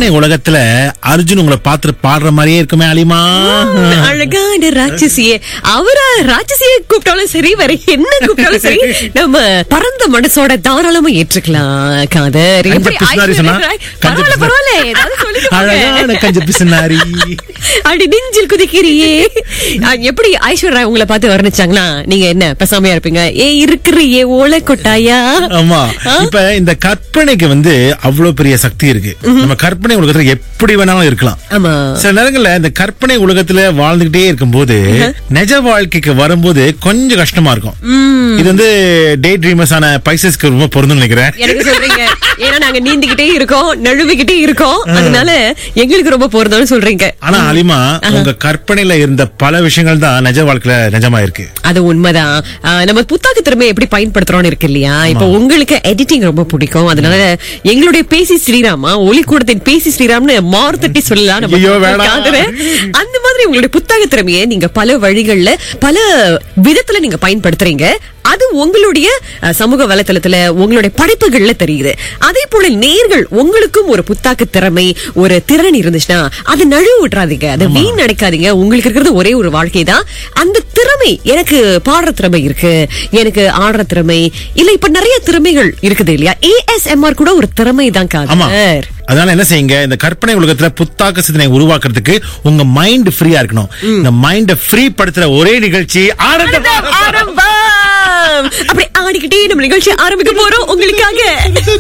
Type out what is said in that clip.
கற்பனை உலகத்துல அர்ஜுன் உங்களை பார்த்து பாடுற மாதிரியே இருக்குமே அலிமா அழகான ராட்சசியே அவரா ராட்சசியை கூப்பிட்டாலும் சரி வேற என்ன கூப்பிட்டாலும் சரி நம்ம பரந்த மனசோட தாராளமா ஏற்றுக்கலாம் காதர் கஞ்ச எப்படி பிசுனாரி சொன்னா? ஐஸ்வர்யா ராய்? கஞ்ச பரவாயில்ல பிசுனாரி. பரவாயில்ல ஏதாவது சொல்லிட்டு போங்க. அழகான கஞ்ச பிசுனாரி அடி நெஞ்சில் குதிக்கிறியே அஹ், எப்படி ஐஸ்வர்யா உங்களை பார்த்து வர்ணிச்சாங்களா நீங்க என்ன பெசாமையா இருப்பீங்க ஏ இருக்கிறியே ஓலை கொட்டாயா ஆமா இப்ப இந்த கற்பனைக்கு வந்து அவ்வளவு பெரிய சக்தி இருக்கு நம்ம கற்பனை உலகத்துல எப்படி வேணாலும் இருக்கலாம் ஆமா சில நேரங்கள்ல இந்த கற்பனை உலகத்துல வாழ்ந்துகிட்டே இருக்கும்போது நிஜ வாழ்க்கைக்கு வரும்போது கொஞ்சம் கஷ்டமா இருக்கும் இது வந்து டே ட்ரீமர்ஸ் ஆன பைசஸ்க்கு ரொம்ப பொருந்தும் நினைக்கிறேன் எனக்கு சொல்றீங்க ஏன்னா நாங்க நீந்திக்கிட்டே இருக்கோம் நழுவிக்கிட்டே இருக்கோம் அதனால எங்களுக்கு ரொம்ப போறதுன்னு சொல்றீங்க ஆனா அலிமா உங்க கற்பனையில இருந்த பல விஷயங்கள் தான் நிஜ வாழ்க்கையில நிஜமா இருக்கு அது உண்மைதான் ஆஹ் நம்ம புத்தாக்க திறமை எப்படி பயன்படுத்துறோம்னு இருக்கு இல்லையா இப்ப உங்களுக்கு எடிட்டிங் ரொம்ப பிடிக்கும் அதனால எங்களுடைய பேசி ஸ்ரீராமா ஒலிக்கூடத்தின் பேசி ஸ்ரீராம்னு மாறுதட்டி சொல்லலாம் நம்ம ஐயோ, வேணாம். காதுல. அந்த மாதிரி உங்களுடைய புத்தக திறமையை நீங்க பல வழிகள்ல பல விதத்துல நீங்க பயன்படுத்துறீங்க அது உங்களுடைய அஹ், சமூக வலைத்தளத்துல உங்களுடைய படைப்புகள்ல தெரியுது அதே போல நேர்கள் உங்களுக்கும் ஒரு புத்தாக்க திறமை ஒரு திறன் இருந்துச்சுன்னா அதை நழுவு விட்டுறாதீங்க அதை வீண் நினைக்காதீங்க உங்களுக்கு இருக்கிறது ஒரே ஒரு வாழ்க்கை தான் அந்த திறமை எனக்கு பாடுற திறமை இருக்கு எனக்கு ஆடுற திறமை இல்ல இப்ப நிறைய திறமைகள் இருக்குது இல்லையா ஏஎஸ்எம்ஆர் கூட ஒரு திறமை தான் ஆமா காதர் அதனால என்ன செய்யுங்க இந்த கற்பனை உலகத்துல புத்தாக்க சிந்தனை உருவாக்குறதுக்கு உங்க மைண்ட் ஃப்ரீயா இருக்கணும் இந்த மைண்ட ஃப்ரீ படுத்துற ஒரே நிகழ்ச்சி ஆனந்த ஆரம்பம் அப்படி ஆடிக்கிட்டே நம்ம நிகழ்ச்சி ஆரம்பிக்க போறோம் உங்களுக்காக